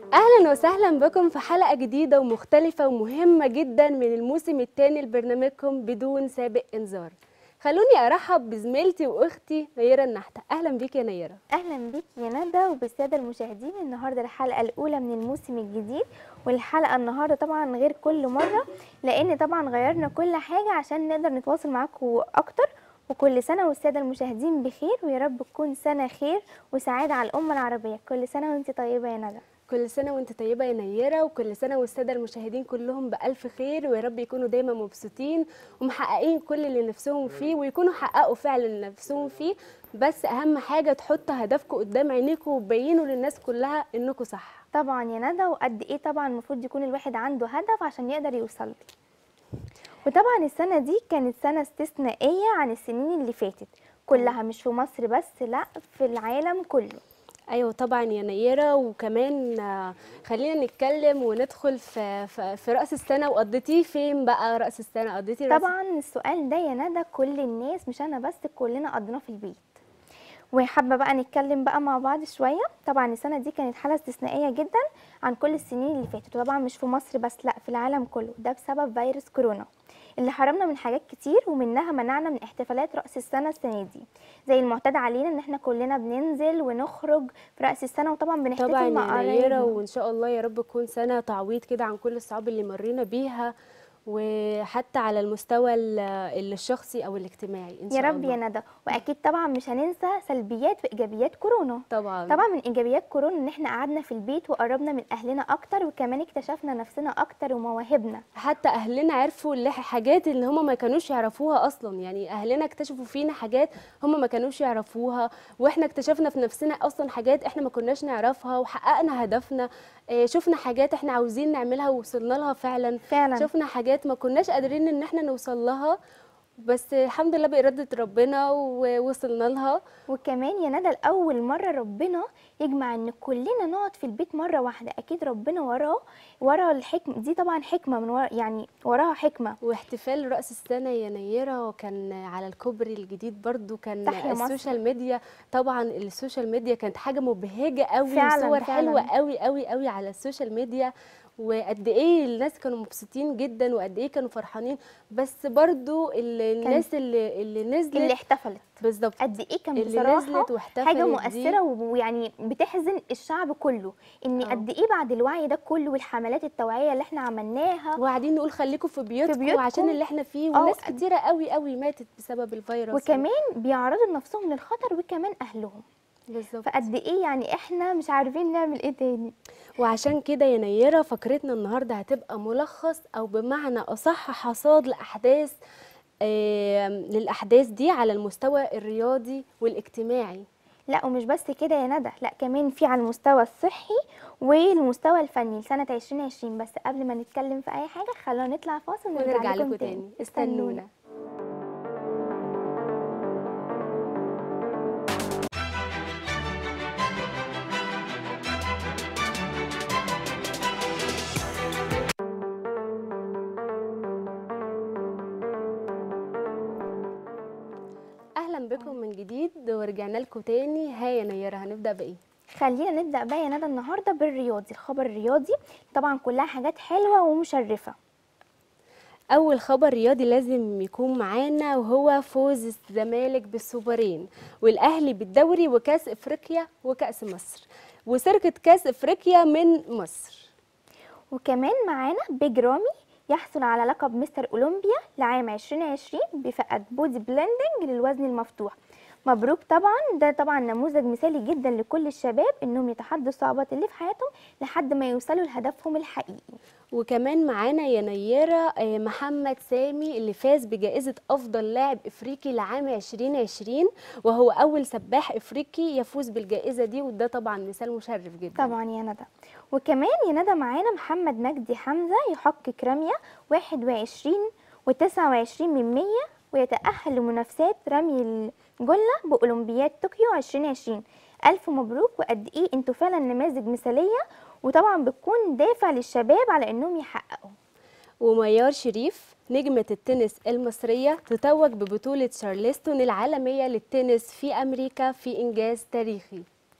اهلا وسهلا بكم في حلقه جديده ومختلفه ومهمه جدا من الموسم الثاني لبرنامجكم بدون سابق انذار خلوني ارحب بزميلتي واختي نيره النحته اهلا بيك يا نيره اهلا بيك يا ندى وبالساده المشاهدين النهارده الحلقه الاولى من الموسم الجديد والحلقه النهارده طبعا غير كل مره لان طبعا غيرنا كل حاجه عشان نقدر نتواصل معاكم اكتر وكل سنه والساده المشاهدين بخير ويا رب تكون سنه خير وسعاده على الامه العربيه كل سنه وانت طيبه يا ندى كل سنه وانت طيبه يا نيره وكل سنه والساده المشاهدين كلهم بالف خير ويا رب يكونوا دايما مبسوطين ومحققين كل اللي نفسهم فيه ويكونوا حققوا فعلا اللي نفسهم فيه بس اهم حاجه تحطوا هدفكم قدام عينيكم وتبينوا للناس كلها انكم صح طبعا يا ندى وقد ايه طبعا المفروض يكون الواحد عنده هدف عشان يقدر يوصل له وطبعا السنه دي كانت سنه استثنائيه عن السنين اللي فاتت كلها مش في مصر بس لا في العالم كله ايوه طبعا يا نيره وكمان آه، خلينا نتكلم وندخل في في, في راس السنه وقضيتيه فين بقى راس السنه قضيتي رأس طبعا السؤال ده يا ندى كل الناس مش انا بس كلنا قضيناه في البيت وحابه بقى نتكلم بقى مع بعض شويه طبعا السنه دي كانت حاله استثنائيه جدا عن كل السنين اللي فاتت وطبعا مش في مصر بس لا في العالم كله ده بسبب فيروس كورونا اللي حرمنا من حاجات كتير ومنها منعنا من احتفالات راس السنه السنه دي زي المعتاد علينا ان احنا كلنا بننزل ونخرج في راس السنه وطبعا بنحتفل طبعا مع يا نيره قرايبنا وان شاء الله يا رب تكون سنه تعويض كده عن كل الصعاب اللي مرينا بيها وحتى على المستوى ال- الشخصي او الاجتماعي ان يا شاء رب الله يا ندى واكيد طبعا مش هننسى سلبيات وايجابيات كورونا طبعا طبعا من ايجابيات كورونا ان احنا قعدنا في البيت وقربنا من اهلنا اكتر وكمان اكتشفنا نفسنا اكتر ومواهبنا حتى اهلنا عرفوا اللي حاجات اللي هم ما كانوش يعرفوها اصلا يعني اهلنا اكتشفوا فينا حاجات هم ما كانوش يعرفوها واحنا اكتشفنا في نفسنا اصلا حاجات احنا ما كناش نعرفها وحققنا هدفنا آه، شفنا حاجات احنا عاوزين نعملها ووصلنا لها فعلا فعلا شفنا حاجات ما كناش قادرين ان احنا نوصل لها بس الحمد لله بإرادة ربنا ووصلنا لها وكمان يا ندى لاول مره ربنا يجمع ان كلنا نقعد في البيت مره واحده اكيد ربنا وراه ورا الحكمه دي طبعا حكمه من ورا يعني وراها حكمه واحتفال رأس السنة يا نيرة كان على الكوبري الجديد برضو كان تحيا مصر. السوشيال ميديا طبعا السوشيال ميديا كانت حاجة مبهجة قوي فعلاً، وصور فعلاً. حلوة قوي قوي قوي على السوشيال ميديا وقد ايه الناس كانوا مبسوطين جدا وقد ايه كانوا فرحانين بس برضو ال- الناس اللي اللي نزلت اللي احتفلت بالظبط قد ايه كان اللي بصراحه نزلت واحتفلت حاجه دي. مؤثره ويعني بتحزن الشعب كله ان آه. قد ايه بعد الوعي ده كله والحملات التوعيه اللي احنا عملناها وقاعدين نقول خليكم في بيوتكم, بيوتكم. عشان اللي احنا فيه آه، وناس قد- كتيرة قوي قوي ماتت بسبب الفيروس وكمان بيعرضوا نفسهم للخطر وكمان اهلهم بالظبط فقد ايه يعني احنا مش عارفين نعمل ايه تاني وعشان كده يا نيرة فقرتنا النهاردة هتبقى ملخص أو بمعنى أصح حصاد لأحداث آه للأحداث دي على المستوى الرياضي والاجتماعي لا ومش بس كده يا ندى لا كمان في على المستوى الصحي والمستوى الفني لسنه 2020 بس قبل ما نتكلم في اي حاجه خلونا نطلع فاصل ونرجع لكم تاني استنونا أهلا بكم من جديد ورجعنا لكم تاني ها يا نيرة هنبدأ بإيه؟ خلينا نبدا بقى يا ندى النهارده بالرياضي الخبر الرياضي طبعا كلها حاجات حلوه ومشرفه أول خبر رياضي لازم يكون معانا وهو فوز الزمالك بالسوبرين والأهلي بالدوري وكأس إفريقيا وكأس مصر وشركة كأس إفريقيا من مصر وكمان معانا بيج رامي يحصل على لقب مستر اولمبيا لعام 2020 بفئه بودي بلندنج للوزن المفتوح مبروك طبعا ده طبعا نموذج مثالي جدا لكل الشباب انهم يتحدوا الصعوبات اللي في حياتهم لحد ما يوصلوا لهدفهم الحقيقي وكمان معانا يا نيرة آه، محمد سامي اللي فاز بجائزة أفضل لاعب إفريقي لعام 2020 وهو أول سباح إفريقي يفوز بالجائزة دي وده طبعا مثال مشرف جدا طبعا يا ندى وكمان يا ندى معانا محمد مجدي حمزه يحقق رميه 21 و29 من 100 ويتأهل لمنافسات رمي الجلة بأولمبياد طوكيو 2020 ألف مبروك وقد إيه أنتوا فعلا نماذج مثالية وطبعا بتكون دافع للشباب على إنهم يحققوا وميار شريف نجمة التنس المصرية تتوج ببطولة شارلستون العالمية للتنس في أمريكا في إنجاز تاريخي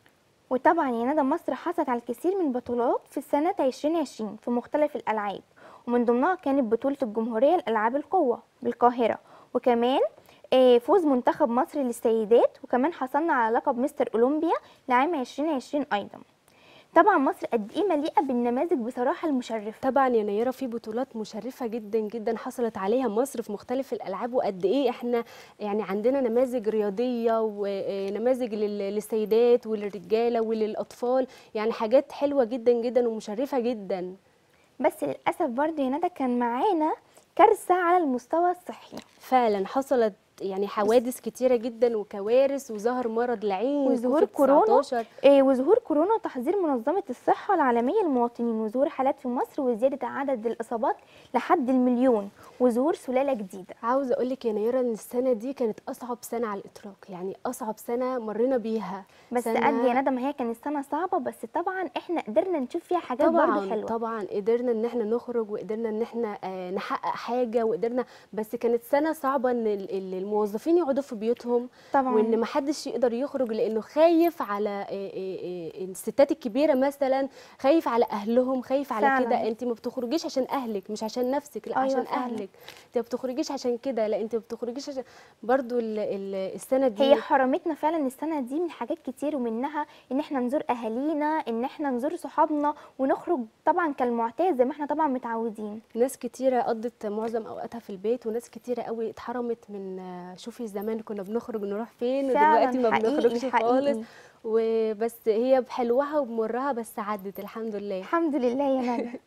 وطبعا يا ندى مصر حصلت على الكثير من البطولات في سنة 2020 في مختلف الألعاب ومن ضمنها كانت بطولة الجمهورية لألعاب القوة بالقاهرة وكمان آه، فوز منتخب مصر للسيدات وكمان حصلنا على لقب مستر أولمبيا لعام 2020 أيضا طبعا مصر قد إيه مليئة بالنماذج بصراحة المشرفة طبعا يا نيره في بطولات مشرفه جدا جدا حصلت عليها مصر في مختلف الالعاب وقد ايه احنا يعني عندنا نماذج رياضيه ونماذج لل- للسيدات وللرجاله وللاطفال يعني حاجات حلوه جدا جدا ومشرفه جدا بس للأسف برضو يا ندى كان معانا كارثة على المستوى الصحي فعلا حصلت يعني حوادث كتيره جدا وكوارث وظهر مرض لعين وظهور كوفيد كورونا 19. آه، وظهور كورونا وتحذير منظمة الصحة العالمية للمواطنين وظهور حالات في مصر وزيادة عدد الإصابات لحد المليون وظهور سلالة جديدة عاوزه اقول لك يا نيره ان السنه دي كانت اصعب سنه على الاطلاق يعني اصعب سنه مرينا بيها بس سنة قد يا ندى ما هي كانت سنة صعبة بس طبعا احنا قدرنا نشوف فيها حاجات برضو طبعا حلوة طبعا قدرنا ان احنا نخرج وقدرنا ان احنا آه، نحقق حاجه وقدرنا بس كانت سنه صعبه ان ال- ال- الموظفين يقعدوا في بيوتهم طبعا وان ما حدش يقدر يخرج لانه خايف على آه، آه، آه، الستات الكبيره مثلا خايف على اهلهم خايف على فعلاً. كده انت ما بتخرجيش عشان اهلك مش عشان نفسك لا أيوة عشان فعلاً. اهلك انت ما بتخرجيش عشان كده لا انت ما بتخرجيش عشان برضو ال- ال- السنه دي هي حرمتنا فعلا السنة دي من حاجات كتير ومنها ان احنا نزور اهالينا ان احنا نزور صحابنا ونخرج طبعا كالمعتاد زي ما احنا طبعا متعودين ناس كتيرة قضت معظم أوقاتها في البيت وناس كتيرة قوي اتحرمت من آه، شوفي زمان كنا بنخرج نروح فين فعلا ودلوقتي ما حقيقي- بنخرجش حقيقي. خالص وبس هي بحلوها وبمرها بس عدت الحمد لله الحمد لله يا ندى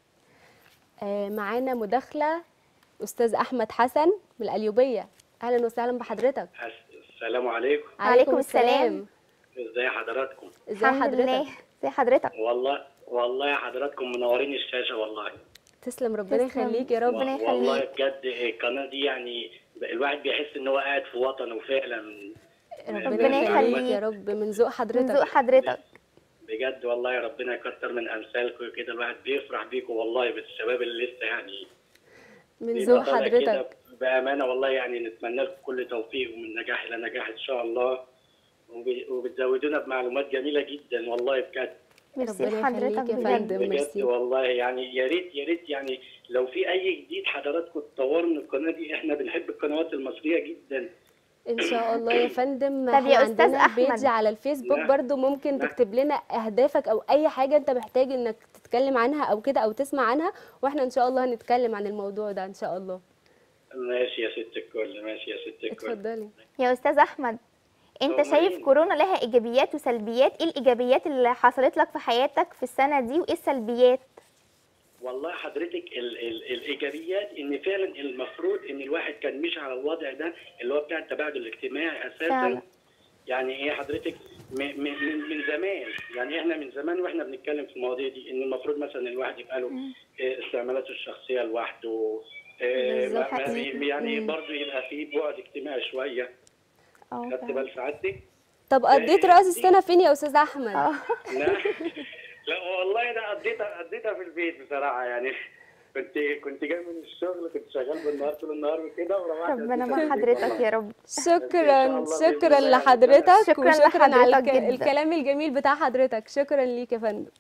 آه، معانا مداخلة أستاذ أحمد حسن من القليوبية أهلا وسهلا بحضرتك السلام عليكم عليكم السلام. ازي حضراتكم ازاي الحمد لله حضرتك زي حضرتك والله والله حضراتكم منورين الشاشه والله تسلم ربنا تسلم. يخليك يا رب ربنا و- والله يخليك. بجد القناه دي يعني الواحد بيحس ان هو قاعد في وطنه فعلا ربنا ربنا يخليك يخليك. يا رب من ذوق من ذوق حضرتك حضرتك بجد والله ربنا يكتر من امثالكم كده الواحد بيفرح بيكم والله بالشباب اللي لسه يعني من بيبقى ذوق طالع كده حضرتك بامانه والله يعني نتمنى لكم كل توفيق ومن نجاح الى نجاح ان شاء الله وب- وبتزودونا بمعلومات جميله جدا والله بجد ميرسي ربنا لحضرتك يخليك يا بجد فندم بجد ميرسي والله يعني يا ريت يا ريت يعني لو في اي جديد حضراتكم تطوروا من القناه دي احنا بنحب القنوات المصريه جدا ان شاء الله يا فندم طب احنا يا أستاذ عندنا أحمد. بيج على الفيسبوك نعم. برضو ممكن نعم. تكتب لنا اهدافك او اي حاجه انت محتاج انك تتكلم عنها او كده او تسمع عنها واحنا ان شاء الله هنتكلم عن الموضوع ده ان شاء الله ماشي يا ست الكل ماشي يا ست الكل اتفضلي يا استاذ احمد انت طبعاً. شايف كورونا لها ايجابيات وسلبيات ايه الايجابيات اللي حصلت لك في حياتك في السنه دي وايه السلبيات والله حضرتك ال ال الايجابيات ان فعلا المفروض ان الواحد كان مش على الوضع ده اللي هو بتاع التباعد الاجتماعي اساسا فعلا. يعني ايه حضرتك م- م- من من زمان يعني احنا من زمان واحنا بنتكلم في المواضيع دي ان المفروض مثلا الواحد يبقى له آه، استعمالاته الشخصيه لوحده آه، بالظبط. ما- ما- حقيقي. يعني مم. برضه يبقى في بعد اجتماعي شويه اه خدت فعلا. بال سعادتك؟ طب قضيت راس السنه فين يا استاذ احمد اه لا لا والله ده قضيتها قضيتها في البيت بصراحه يعني كنت كنت جاي من الشغل كنت شغال بالنهار طول النهار وكده وروحت ربنا قضيتها مع في البيت حضرتك والله. يا رب شكرا الله بإذن شكرا الله. لحضرتك شكراً وشكرا على لحضرتك الك... جداً. الكلام الجميل بتاع حضرتك شكرا ليك يا فندم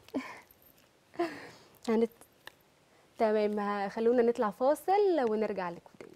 هنت... تمام ه- خلونا نطلع فاصل ونرجع لكم تاني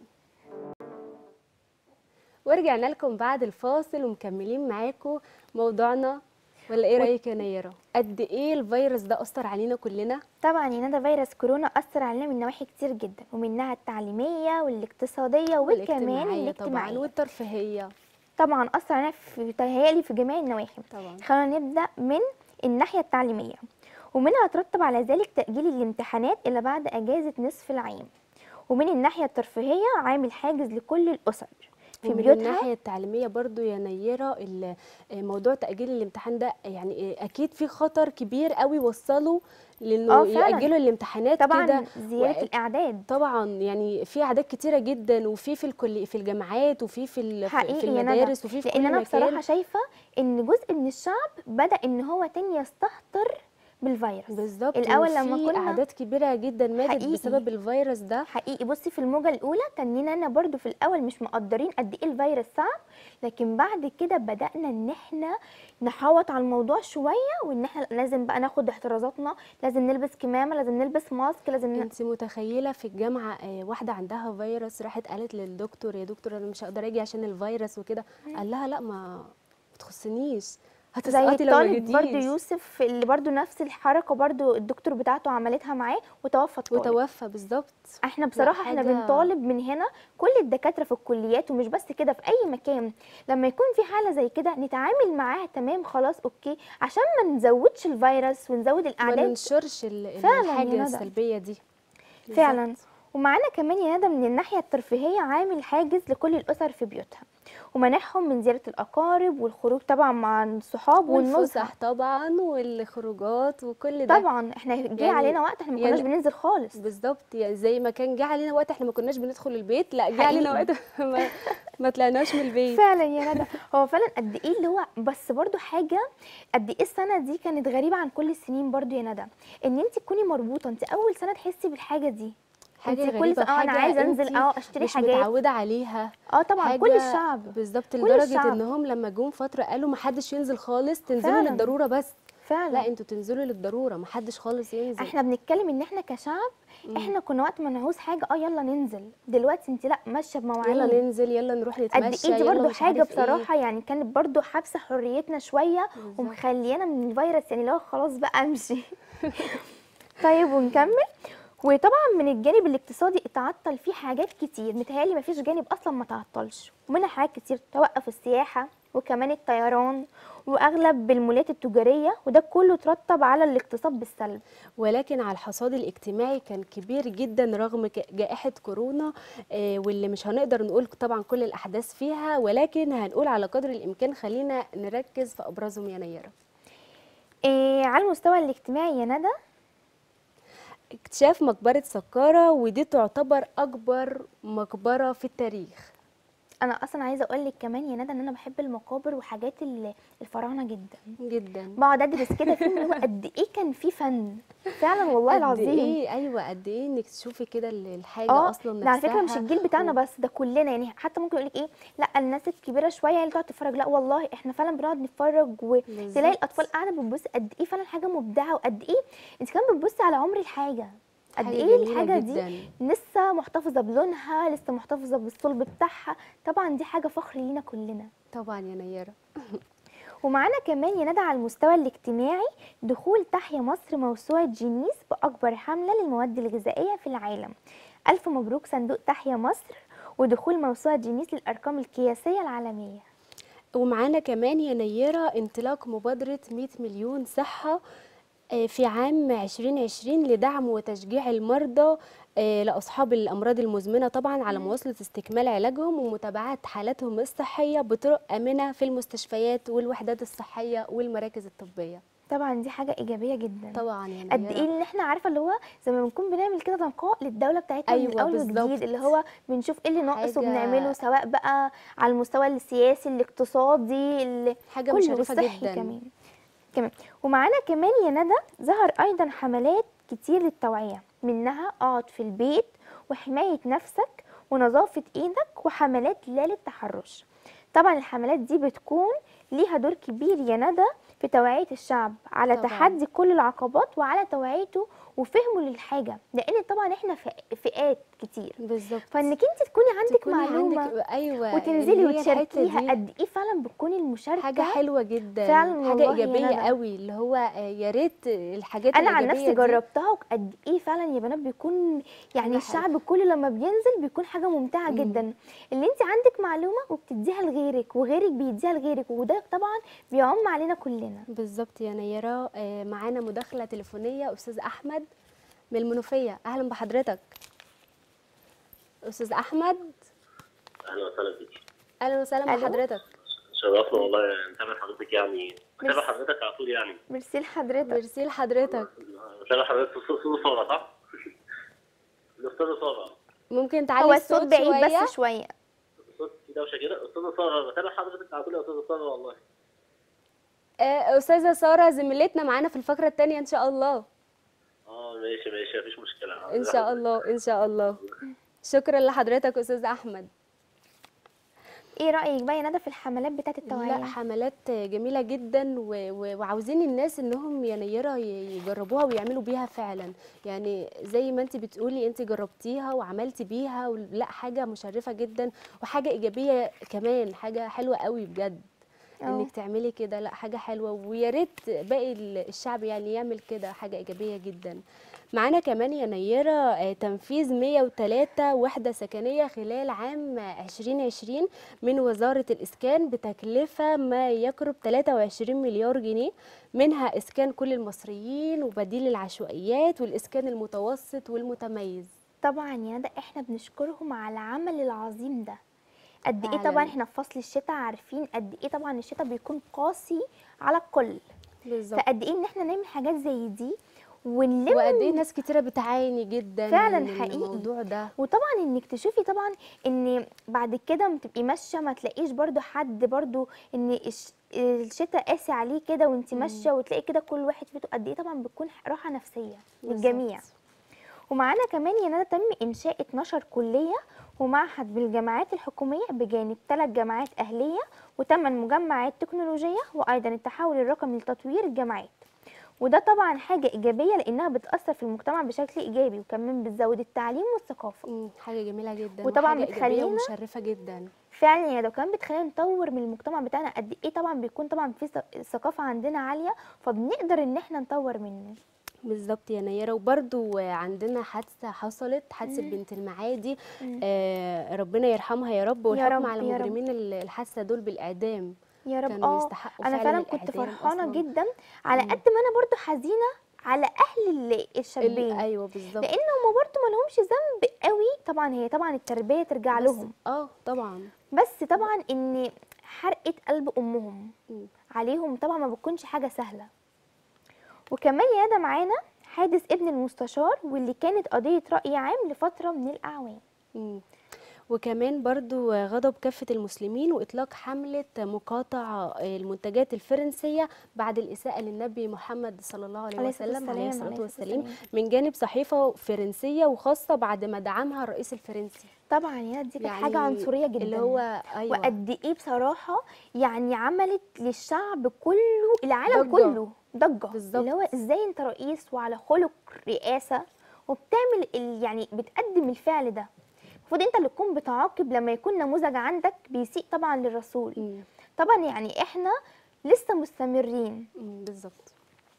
ورجعنا لكم بعد الفاصل ومكملين معاكم موضوعنا ولا ايه رايك يا نيره قد ايه الفيروس ده اثر علينا كلنا طبعا يا ندى فيروس كورونا اثر علينا من نواحي كتير جدا ومنها التعليميه والاقتصاديه وكمان والاجتماعية طبعا الاجتماعيه والترفيهيه طبعا اثر علينا في تهيالي في جميع النواحي طبعا خلينا نبدا من الناحيه التعليميه ومنها ترتب على ذلك تاجيل الامتحانات الى بعد اجازه نصف العام ومن الناحيه الترفيهيه عامل حاجز لكل الاسر في ومن بيوتها الناحيه التعليميه برضو يا نيره ال- موضوع تاجيل الامتحان ده يعني اكيد في خطر كبير قوي وصلوا لانه آه فعلاً. ياجلوا الامتحانات طبعا كده زياده و- الاعداد طبعا يعني في اعداد كتيره جدا وفي في الكل في الجامعات وفي في ال- في حقيقي في يا ندى المدارس وفي في لان كل انا مكان بصراحه شايفه ان جزء من الشعب بدا ان هو تاني يستهتر بالفيروس بالظبط الأول لما وفي كنا- اعداد كبيره جدا ماتت حقيقي. بسبب الفيروس ده حقيقي بصي في الموجة الأولى كان لينا أنا برضو في الأول مش مقدرين قد إيه الفيروس صعب لكن بعد كده بدأنا إن إحنا نحوط على الموضوع شوية وإن إحنا لازم بقى ناخد احترازاتنا لازم نلبس كمامة لازم نلبس ماسك لازم ن... انت متخيله في الجامعه آه، واحده عندها فيروس راحت قالت للدكتور يا دكتور انا مش هقدر اجي عشان الفيروس وكده قال لها لا ما ما تخصنيش زي هتسقطي لو ما الطالب برضو جيتيش يوسف اللي برضو نفس الحركة برضو الدكتور بتاعته عملتها معاه وتوفى الطالب وتوفى بالظبط احنا بصراحه احنا حاجة- بنطالب من هنا كل الدكاتره في الكليات ومش بس كده في اي مكان لما يكون في حاله زي كده نتعامل معاها تمام خلاص اوكي عشان ما نزودش الفيروس ونزود ما الاعداد ننشرش ال- فعلاً يا الحاجه ندى. السلبيه دي فعلا بالظبط. ومعانا كمان يا ندى من الناحيه الترفيهيه عامل حاجز لكل الاسر في بيوتها ومنعهم من زياره الاقارب والخروج طبعا مع الصحاب والنزهه والفسح طبعا والخروجات وكل ده طبعا احنا جه يعني- علينا وقت احنا ما كناش يعني- بننزل خالص بالظبط يعني زي ما كان جه علينا وقت احنا ما كناش بندخل البيت لا جه علينا حقيقي. وقت ما, ما طلعناش من البيت فعلا يا ندى هو فعلا قد ايه اللي هو بس برضو حاجه قد ايه السنه دي كانت غريبه عن كل السنين برضو يا ندى ان انت تكوني مربوطه انت اول سنه تحسي بالحاجه دي حاجه انت كل غريبه سنه اه انا حاجة عايزه انتي انزل اه اشتري مش حاجات متعوده عليها اه طبعا كل حاجة الشعب بالظبط كل لدرجه الشعب. انهم لما جم فتره قالوا ما حدش ينزل خالص تنزلوا فعلاً. للضروره بس فعلا لا انتوا تنزلوا للضروره ما حدش خالص ينزل احنا بنتكلم ان احنا كشعب احنا كنا وقت ما نعوز حاجه اه يلا ننزل دلوقتي انت لا ماشيه بمواعيد يلا ننزل يلا نروح قد نتمشى ايه دي يلا برضو مش حاجه عارف إيه. بصراحه يعني كانت برضو حابسه حريتنا شويه بالظبط. ومخليانا من الفيروس يعني لو خلاص بقى امشي طيب ونكمل وطبعا من الجانب الاقتصادي اتعطل فيه حاجات كتير متهيألي مفيش جانب اصلا ما تعطلش ومنها حاجات كتير توقف السياحه وكمان الطيران واغلب المولات التجاريه وده كله ترتب على الاقتصاد بالسلب ولكن على الحصاد الاجتماعي كان كبير جدا رغم ك- جائحة كورونا آه، واللي مش هنقدر نقول طبعا كل الأحداث فيها ولكن هنقول على قدر الإمكان خلينا نركز في أبرزهم يا نيرة إيه على المستوى الاجتماعي يا ندى اكتشاف مقبرة سقارة ودي تعتبر أكبر مقبرة في التاريخ انا اصلا عايزه اقول لك كمان يا ندى ان انا بحب المقابر وحاجات ال- الفراعنه جدا جدا بقعد ادرس كده فيهم اللي هو قد ايه كان في فن فعلا والله قد العظيم ايه ايوه قد ايه انك تشوفي كده ال- الحاجه اه اصلا ده على فكره مش نفسها الجيل بتاعنا و- بس ده كلنا يعني حتى ممكن يقول لك ايه لا الناس الكبيره شويه هي اللي تقعد تتفرج لا والله احنا فعلا بنقعد نتفرج وتلاقي بالظبط. الاطفال قاعده بتبص قد ايه فعلا حاجه مبدعه وقد ايه انت كمان بتبصي على عمر الحاجه قد حاجة ايه جميلة الحاجه جداً. دي لسه محتفظه بلونها لسه محتفظه بالصلب بتاعها طبعا دي حاجه فخر لينا كلنا طبعا يا نيره ومعانا كمان ينادى على المستوى الاجتماعي دخول تحيا مصر موسوعة جينيس بأكبر حملة للمواد الغذائية في العالم ألف مبروك صندوق تحيا مصر ودخول موسوعة جينيس للأرقام القياسية العالمية ومعانا كمان يا نيرة انطلاق مبادرة 100 مليون صحة آه، في عام 2020 لدعم وتشجيع المرضى آه، لأصحاب الأمراض المزمنة طبعا على مواصلة استكمال علاجهم ومتابعة حالاتهم الصحية بطرق آمنة في المستشفيات والوحدات الصحية والمراكز الطبية طبعا دي حاجة إيجابية جدا طبعا يا قد نيرة. ايه ان احنا عارفه اللي هو زي ما بنكون بنعمل كده نقاء للدوله بتاعتنا من أيوة الاول بالظبط. وجديد اللي هو بنشوف ايه اللي ناقص حاجة- وبنعمله سواء بقى على المستوى السياسي الاقتصادي ال- حاجة كله مشرفة والصحي جدا كمان كمان ومعانا كمان يا ندى ظهر ايضا حملات كتير للتوعيه منها اقعد في البيت وحمايه نفسك ونظافه ايدك وحملات لا للتحرش طبعا الحملات دي بتكون ليها دور كبير يا ندى في توعيه الشعب على طبعاً. تحدي كل العقبات وعلى توعيته وفهمه للحاجه لان طبعا احنا ف- فئات كتير بالظبط فانك انت تكوني عندك تكوني معلومه عندك ايوه وتنزلي اللي هي الحتة وتشاركيها دي. قد ايه فعلا بتكون المشاركه حاجة حلوة جدا فعلا حاجة والله يا إيجابية ندى. قوي اللي هو آه، يا ريت الحاجات انا عن الإيجابية نفسي دي جربتها وقد ايه فعلا يا بنات بيكون يعني حاجة الشعب كله لما بينزل بيكون حاجه ممتعه مم. جدا اللي انت عندك معلومه وبتديها لغيرك وغيرك بيديها لغيرك وده طبعا بيعم علينا كلنا بالظبط يا نيرة آه، معانا مداخلة تليفونية أستاذ أحمد من المنوفية أهلا بحضرتك أستاذ أحمد اهلا وسهلا بيك أهلا وسهلا ألو. بحضرتك شرفنا والله نتابع حضرتك يعني نتابع ميرسي. حضرتك على طول يعني ميرسي لحضرتك ميرسي لحضرتك نتابع حضرتك استاذ ساره صح؟ الاستاذ ساره ممكن تعلي هو الصوت بعيد شوية بس شويه الصوت في دوشه كده استاذ ساره بتابع حضرتك على طول يا استاذ ساره والله آه، استاذه ساره زميلتنا معانا في الفقره الثانيه ان شاء الله اه ماشي ماشي مفيش مشكله ان شاء الله ان شاء الله شكرا لحضرتك استاذ احمد ايه رايك بقى يا ندى في الحملات بتاعه التوعيه لا حملات جميله جدا و... و... وعاوزين الناس انهم ينيرة ي- يجربوها ويعملوا بيها فعلا يعني زي ما انت بتقولي انت جربتيها وعملتي بيها و... لا حاجه مشرفه جدا وحاجه ايجابيه كمان حاجه حلوه قوي بجد أه. انك تعملي كده لا حاجه حلوه ويا ريت باقي ال- الشعب يعني يعمل كده حاجه ايجابيه جدا معانا كمان يا نيرة آه، تنفيذ 103 وحدة سكنية خلال عام 2020 من وزارة الإسكان بتكلفة ما يقرب 23 مليار جنيه منها إسكان كل المصريين وبديل العشوائيات والإسكان المتوسط والمتميز طبعا يا ندى احنا بنشكرهم على العمل العظيم ده قد ايه فعلاً. طبعا احنا في فصل الشتاء عارفين قد ايه طبعا الشتاء بيكون قاسي على الكل بالظبط فقد ايه ان احنا نعمل حاجات زي دي ونلم وقد ايه ناس كتيرة بتعاني جدا فعلاً من حقيقي. الموضوع ده وطبعا انك تشوفي طبعا ان بعد كده ما تبقي ماشيه ما تلاقيش برضو حد برضو ان الش- الشتاء قاسي عليه كده وانت ماشيه وتلاقي كده كل واحد فيكم قد ايه طبعا بتكون راحه نفسيه للجميع بالظبط. ومعانا كمان يا ندى تم انشاء 12 كليه ومعهد بالجامعات الحكوميه بجانب ثلاث جامعات اهليه وثمان مجمعات تكنولوجيه وايضا التحول الرقمي لتطوير الجامعات وده طبعا حاجه ايجابيه لانها بتاثر في المجتمع بشكل ايجابي وكمان بتزود التعليم والثقافه مم، حاجة جميلة جدا وطبعاً وحاجة إيجابية بتخلينا- ومشرفة جدا فعلا يا ده كمان بتخلينا نطور من المجتمع بتاعنا قد ايه طبعا بيكون طبعا في ث- ثقافه عندنا عاليه فبنقدر ان احنا نطور منه بالظبط يا نيرة وبرضو عندنا حادثة حصلت حادثة بنت المعادي آه ربنا يرحمها يا رب والحكم رب، على يا رب. مجرمين ال- الحادثة دول بالإعدام يا رب كانوا اه يستحقوا انا فعلاً فعلا كنت الإعدام فرحانه أصلاً. جدا على قد ما انا برضو حزينه على اهل ال- ال- الشابين أيوه بالظبط لان هم برضو ما لهمش ذنب قوي طبعا هي طبعا التربيه ترجع بس- لهم اه طبعا بس طبعا ان حرقه قلب امهم مم. عليهم طبعا ما بتكونش حاجه سهله وكمان يا ده معانا حادث ابن المستشار واللي كانت قضيه راي عام لفتره من الاعوام مم. وكمان برضو غضب كافة المسلمين وإطلاق حملة مقاطعة المنتجات الفرنسية بعد الإساءة للنبي محمد صلى الله عليه عليه الصلاة وسلم عليه والسلام، الصلاة عليه الصلاة والسلام من جانب صحيفة فرنسية وخاصة بعد ما دعمها الرئيس الفرنسي طبعا يا دي كانت حاجه عنصريه جدا اللي هو أيوة وقد ايه بصراحه يعني عملت للشعب كله العالم ضجة. كله ضجه بالظبط. اللي هو ازاي انت رئيس وعلى خلق رئاسه وبتعمل ال- يعني بتقدم الفعل ده المفروض انت اللي تكون بتعاقب لما يكون نموذج عندك بيسيء طبعا للرسول مم. طبعا يعني احنا لسه مستمرين مم، بالظبط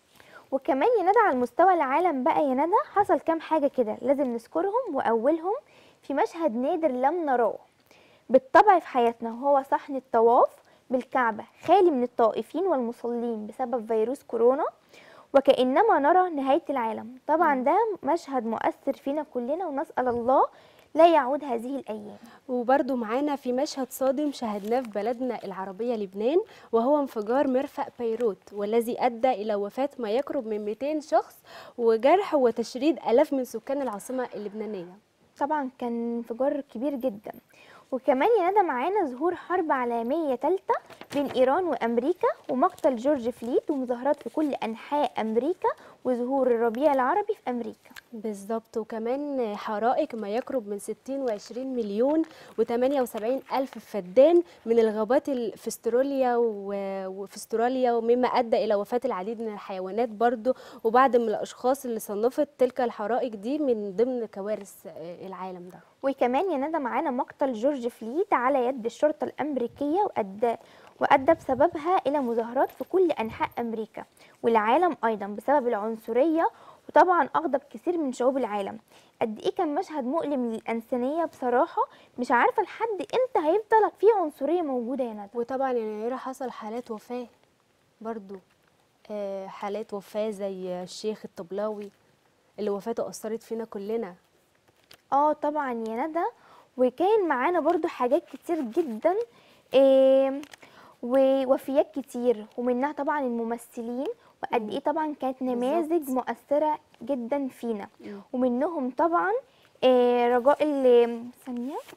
وكمان يا ندى على مستوى العالم بقى يا ندى حصل كام حاجة كده لازم نذكرهم وأولهم في مشهد نادر لم نراه بالطبع في حياتنا وهو صحن الطواف بالكعبة خالي من الطائفين والمصلين بسبب فيروس كورونا وكأنما نرى نهاية العالم طبعا ده مشهد مؤثر فينا كلنا ونسأل الله لا يعود هذه الأيام وبرضو معانا في مشهد صادم شاهدناه في بلدنا العربية لبنان وهو انفجار مرفأ بيروت والذي أدى إلى وفاة ما يقرب من 200 شخص وجرح وتشريد آلاف من سكان العاصمة اللبنانية طبعا كان انفجار كبير جدا وكمان يا ندى معانا ظهور حرب عالمية ثالثة بين إيران وأمريكا ومقتل جورج فليت ومظاهرات في كل أنحاء أمريكا وظهور الربيع العربي في أمريكا بالظبط وكمان حرائق ما يقرب من 60 و20 مليون و78 ألف فدان من الغابات ال- في استراليا و- وفي استراليا ومما أدى إلى وفاة العديد من الحيوانات برضو وبعض من الأشخاص اللي صنفت تلك الحرائق دي من ضمن كوارث آه، العالم ده وكمان يا ندى معانا مقتل جورج فليت على يد الشرطة الأمريكية وأدى وأدى بسببها إلى مظاهرات في كل أنحاء أمريكا والعالم أيضا بسبب العنصرية وطبعا أغضب كثير من شعوب العالم قد إيه كان مشهد مؤلم للإنسانية بصراحة مش عارفة لحد إمتى هيفضل في عنصرية موجودة يا ندى وطبعا يا نيرة حصل حالات وفاة برضو آه، حالات وفاة زي الشيخ الطبلاوي اللي وفاته أثرت فينا كلنا اه طبعا يا ندى وكان معانا برضو حاجات كتير جدا إيه ووفيات كتير ومنها طبعا الممثلين وقد ايه طبعا كانت نماذج مؤثرة جدا فينا مم. ومنهم طبعا إيه رجاء ال- ثانية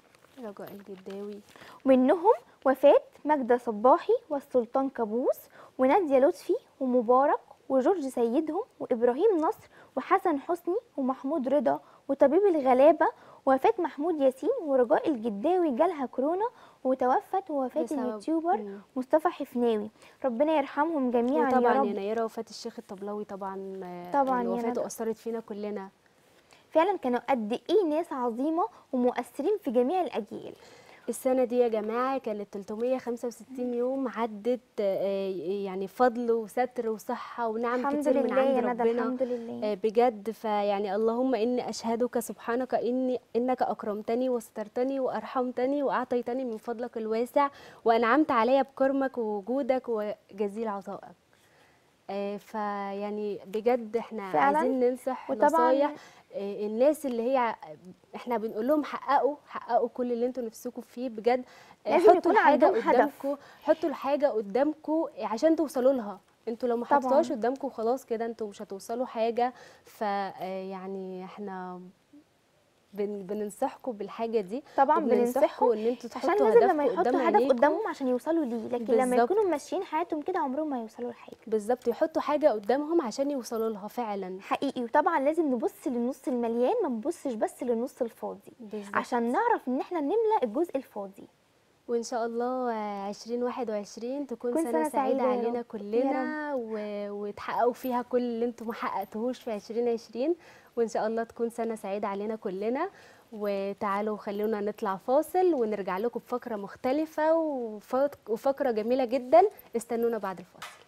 رجاء الجداوي منهم وفاة ماجدة صباحي والسلطان كابوس ونادية لطفي ومبارك وجورج سيدهم وإبراهيم نصر وحسن حسني ومحمود رضا وطبيب الغلابة ووفاة محمود ياسين ورجاء الجداوي جالها كورونا وتوفت ووفاة بسبب- اليوتيوبر مم. مصطفى حفناوي ربنا يرحمهم جميعا يا وطبعا رب يا نيره وفاه الشيخ الطبلاوي طبعا آه، طبعاً يعني يا وفاته ندى. اثرت فينا كلنا فعلا كانوا قد ايه ناس عظيمة ومؤثرين في جميع الأجيال السنة دي يا جماعة كانت 365 يوم عدت آه، يعني فضل وستر وصحة ونعم الحمد كتير من لله يا عند ندى ربنا الحمد لله آه، بجد فيعني اللهم إني أشهدك سبحانك إني إنك أكرمتني وسترتني وأرحمتني وأعطيتني من فضلك الواسع وأنعمت علي بكرمك ووجودك وجزيل عطائك آه، فيعني بجد احنا فعلاً. عايزين ننصح وطبعاً نصايح آه، الناس اللي هي ع- احنا بنقول لهم حققوا حققوا كل اللي انتوا نفسكم فيه بجد آه، لازم حطوا يكون الحاجه عندهم هدف. قدامكم حطوا الحاجه قدامكم عشان توصلوا لها انتوا لو ما طبعاً. حطيتوهاش قدامكم خلاص كده انتوا مش هتوصلوا حاجه ف آه، يعني احنا بن بننصحكم بالحاجه دي طبعا وبننصحكم بننصحهم ان انتوا عشان تحطوا لازم لما هدفكم قدام يحطوا هدف عينيكم قدامهم عشان يوصلوا ليه لكن لما بالظبط. يكونوا ماشيين حياتهم كده عمرهم ما يوصلوا لحاجه بالظبط يحطوا حاجه قدامهم عشان يوصلوا لها فعلا حقيقي وطبعا لازم نبص للنص المليان ما نبصش بس للنص الفاضي بالظبط. عشان نعرف ان احنا نملى الجزء الفاضي وان شاء الله آه، 2021 تكون تكون سنه, سنة سعيده سعيدة يا علينا رب. كلنا و... وتحققوا فيها كل اللي انتم ما حققتوهوش في 2020 وان شاء الله تكون سنه سعيده علينا كلنا وتعالوا خلونا نطلع فاصل ونرجع لكم بفقره مختلفه وف... وفقره جميله جدا استنونا بعد الفاصل